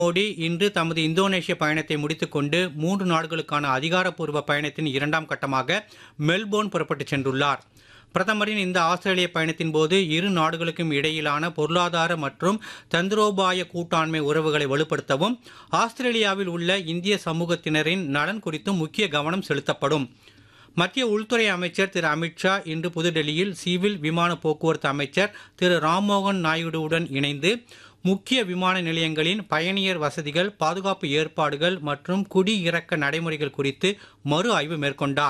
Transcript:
மோடி இன்று தமது இந்தோனேஷிய பயணத்தை முடித்துக்கொண்டு மூன்று நாடுகளுக்கான அதிகாரப்பூர்வ பயணத்தின் இரண்டாம் கட்டமாக மெல்போர்ன் புறப்பட்டுச் சென்றுள்ளார் பிரதமரின் இந்த ஆஸ்திரேலிய பயணத்தின் போது இரு நாடுகளுக்கும் இடையிலான பொருளாதார மற்றும் தந்திரோபாய கூட்டாண்மை உறவுகளை வலுப்படுத்தவும் ஆஸ்திரேலியாவில் உள்ள இந்திய சமூகத்தினரின் நலன் குறித்தும் முக்கிய கவனம் செலுத்தப்படும் மத்திய உள்துறை அமைச்சர் திரு அமித்ஷா இன்று புதுடெல்லியில் சிவில் விமான போக்குவரத்து அமைச்சர் திரு ராம்மோகன் நாயுடுவுடன் இணைந்து முக்கிய விமான நிலையங்களின் பயணியர் வசதிகள் பாதுகாப்பு ஏற்பாடுகள் மற்றும் குடியிறக்க நடைமுறைகள் குறித்து மறு ஆய்வு மேற்கொண்டார்